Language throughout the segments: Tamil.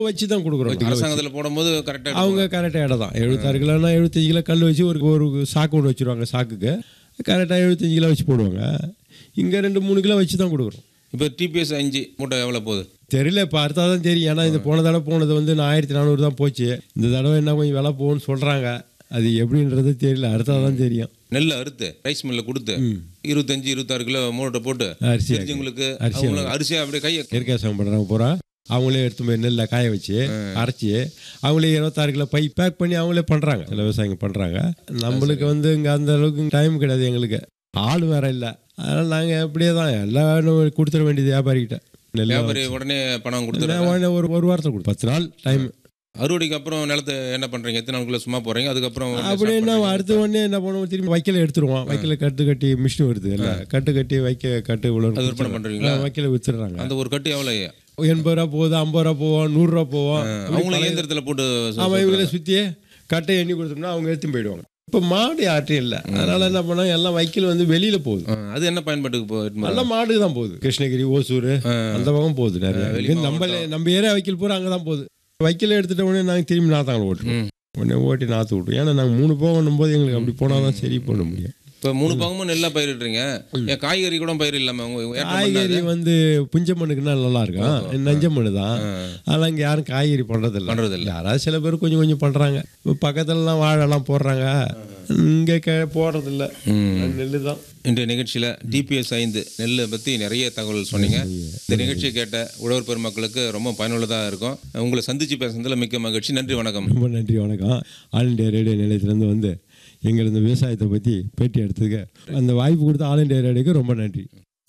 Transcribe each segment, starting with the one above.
வச்சு தான் கொடுக்குறோம் அரசாங்கத்தில் போடும்போது கரெக்டாக அவங்க கரெக்டாக இடம் தான் எழுபத்தாறு கிலோனா எழுபத்தஞ்சு கிலோ கல் வச்சு ஒரு ஒரு சாக்கு ஒன்று வச்சுருவாங்க சாக்குக்கு கரெக்டாக எழுபத்தஞ்சு கிலோ வச்சு போடுவாங்க இங்கே ரெண்டு மூணு கிலோ வச்சு தான் கொடுக்குறோம் இப்போ டிபிஎஸ் அஞ்சு மூட்டை எவ்வளோ போகுது தெரியல இப்போ அடுத்தா தான் தெரியும் ஏன்னா இந்த போன தடவை போனது வந்து நான் ஆயிரத்தி நானூறு தான் போச்சு இந்த தடவை என்ன கொஞ்சம் விலை போகும்னு சொல்கிறாங்க அது எப்படின்றது தெரியல அடுத்தா தான் தெரியும் நெல் அறுத்து ரைஸ் மில்லில் கொடுத்து இருபத்தஞ்சு இருபத்தாறு கிலோ மூட்டை போட்டு அரிசி தெரிஞ்சவங்களுக்கு அரிசி அவங்களுக்கு அரிசியாக அப்படியே கையை இயற்கை விவசாயம் பண்ணுறாங்க பூரா அவங்களே எடுத்து போய் நெல்லை காய வச்சு அரைச்சி அவங்களே இருபத்தாறு கிலோ பை பேக் பண்ணி அவங்களே பண்ணுறாங்க சில விவசாயிங்க பண்ணுறாங்க நம்மளுக்கு வந்து இங்கே அந்த அளவுக்கு டைம் கிடையாது எங்களுக்கு ஆள் வேற இல்லை அதனால் நாங்கள் அப்படியே தான் எல்லாம் கொடுத்துட வேண்டியது வியாபாரிகிட்ட நெல் வியாபாரி உடனே பணம் கொடுத்துறாங்க உடனே ஒரு ஒரு வாரத்தில் கொடு பத்து நாள் டைம் அறுவடைக்கு அப்புறம் நிலத்தை என்ன பண்றீங்க எத்தனை நாளுக்குள்ள சும்மா போறீங்க அதுக்கப்புறம் வந்து அப்படி start என்ன பண்றீங்க. அடுத்த உடனே என்ன பண்ணுவோம் திரும்பி வைக்கல எடுத்துருவோம் வைக்கல கட்டு கட்டி மிஷின் வருது இல்லை கட்டு கட்டி வைக்க கட்டு இவ்வளோ அது விற்பனை பண்றீங்களா? வைக்கல வித்துடுறாங்க அந்த ஒரு கட்டு எவ்வளோ எண்பது ரூபா போகுது ஐம்பது ரூபா போவோம் நூறுரூவா போவோம் அவங்களும் இயந்திரத்தில் போட்டு சு- அவன் இவங்களை சுற்றியே கட்டை எண்ணி கொடுத்தோம்னா அவங்க எடுத்து போயிடுவாங்க இப்போ மாடு யார்ட்டையும் இல்லை அதனால என்ன பண்ணாங்க எல்லாம் வைக்கல் வந்து வெளியில போகுது ஆ, அது என்ன பயன்பாட்டுக்கு போயிட்டு நல்ல மாடு தான் போகுது கிருஷ்ணகிரி ஓசூர் அந்த பக்கம் போகுது நிறைய இங்க நம்ம நம்ம ஏரியா வைக்கல் பூரா அங்கே தான் போகுது வைக்கல எடுத்துட்ட உடனே நாங்கள் திரும்பி நாத்தாங்களை ஓட்டுறோம் உடனே ஓட்டி நாற்று விட்டுரும் ஏன்னா நாங்கள் மூணு போகணும் போது எங்களுக்கு அப்படி போனால் தான் சரி பண்ண முடியும் இப்போ மூணு பாகமும் நெல்லா பயிரிடுறீங்க ஏன் காய்கறி கூட பயிர் இல்லாம உங்க ஏற்றம் காய்கறி பண்ணாது? வந்து புஞ்ச மண்ணுக்குன்னா நல்லா இருக்கும் நஞ்ச மண்ணு தான் அதெல்லாம் இங்கே யாரும் காய்கறி பண்ணுறதில்ல பண்றதில்ல. யாராவது சில பேர் கொஞ்சம் கொஞ்சம் பண்ணுறாங்க இப்போ பக்கத்துலலாம் வாழைலாம் போடுறாங்க இங்கே க போடுறதில்ல நெல் தான் இன்றைய நிகழ்ச்சியில் டிபிஎஸ் ஐந்து நெல்லை பற்றி நிறைய தகவல் சொன்னீங்க இந்த நிகழ்ச்சியை கேட்ட உழவர் பெருமக்களுக்கு ரொம்ப பயனுள்ளதாக இருக்கும் உங்களை சந்திச்சு பேசுனதுல மிக்க மகிழ்ச்சி நன்றி வணக்கம் ரொம்ப நன்றி வணக்கம் ஆல் இண்டியா ரேடியோ நிலையத்திலேருந்து வந்து எங்கள் இந்த விவசாயத்தை பற்றி பேட்டி எடுத்ததுக்கு அந்த வாய்ப்பு கொடுத்த ஆல் இண்டியா ரேடியோக்கு ரொம்ப நன்றி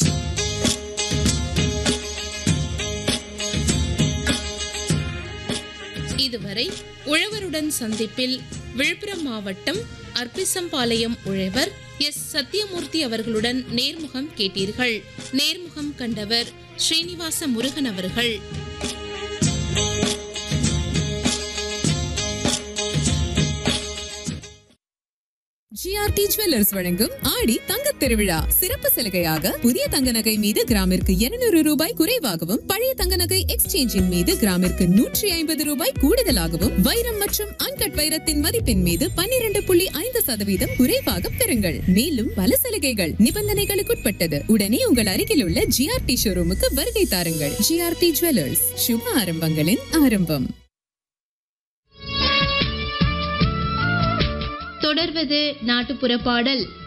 இதுவரை உழவருடன் சந்திப்பில் விழுப்புரம் மாவட்டம் அர்ப்பிசம்பாளையம் உழவர் எஸ் சத்யமூர்த்தி அவர்களுடன் நேர்முகம் கேட்டீர்கள் நேர்முகம் கண்டவர் ஸ்ரீனிவாச முருகன் அவர்கள் ஜிஆர்டி ஜுவல்லர்ஸ் வழங்கும் ஆடி தங்கத் திருவிழா சிறப்பு சலுகையாக புதிய தங்க நகை மீது கிராமிற்கு 200 ரூபாய் குறைவாகவும் பழைய தங்க நகை எக்ஸ்சேஞ்சின் மீது கிராமிற்கு நூற்றி ஐம்பது ரூபாய் கூடுதலாகவும் வைரம் மற்றும் அன்கட் வைரத்தின் மதிப்பின் மீது 12.5% புள்ளி ஐந்து சதவீதம் குறைவாக பெறுங்கள் மேலும் பல சலுகைகள் நிபந்தனைகளுக்குட்பட்டது உடனே உங்கள் அருகில் உள்ள ஜிஆர்டி ஷோரூமுக்கு வருகை தாருங்கள் ஜிஆர்டி ஜுவல்லர்ஸ் சுப ஆரம்பங்களின் ஆரம்பம் தொடர்வது நாட்டுப்புற பாடல்